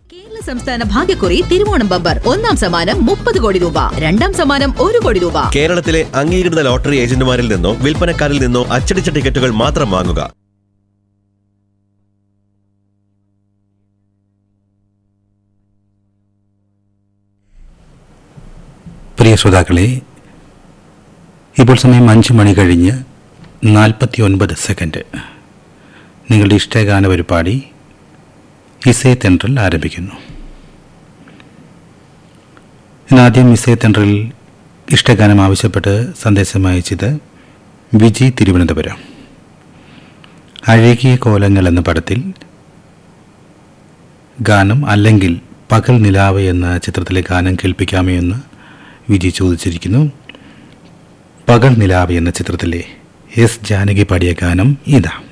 കേരള സംസ്ഥാന ഭാഗ്യക്കുറി തിരുവോണം ബമ്പർ ഒന്നാം സമ്മാനം മുപ്പത് കോടി രൂപ രണ്ടാം സമ്മാനം ഒരു കോടി രൂപ കേരളത്തിലെ അംഗീകൃത ലോട്ടറി ഏജന്റുമാരിൽ നിന്നോ വിൽപ്പനക്കാരിൽ നിന്നോ അച്ചടിച്ച ടിക്കറ്റുകൾ മാത്രം വാങ്ങുക പ്രിയ ശ്രോതാക്കളെ ഇപ്പോൾ സമയം അഞ്ച് മണി കഴിഞ്ഞ് നാൽപ്പത്തി ഒൻപത് സെക്കൻഡ് നിങ്ങളുടെ ഇഷ്ടഗാന പരിപാടി ഇസേ തെൻട്രൽ ആരംഭിക്കുന്നു ഇന്നാദ്യം ഇസേ തെൻട്രൽ ഇഷ്ടഗാനം ആവശ്യപ്പെട്ട് സന്ദേശം അയച്ചത് വിജി തിരുവനന്തപുരം അഴകിയ കോലങ്ങൾ എന്ന പടത്തിൽ ഗാനം അല്ലെങ്കിൽ പകൽ നിലാവ് എന്ന ചിത്രത്തിലെ ഗാനം കേൾപ്പിക്കാമോ എന്ന് വിജി ചോദിച്ചിരിക്കുന്നു പകൽ നിലാവ് എന്ന ചിത്രത്തിലെ എസ് ജാനകി പാടിയ ഗാനം ഇതാ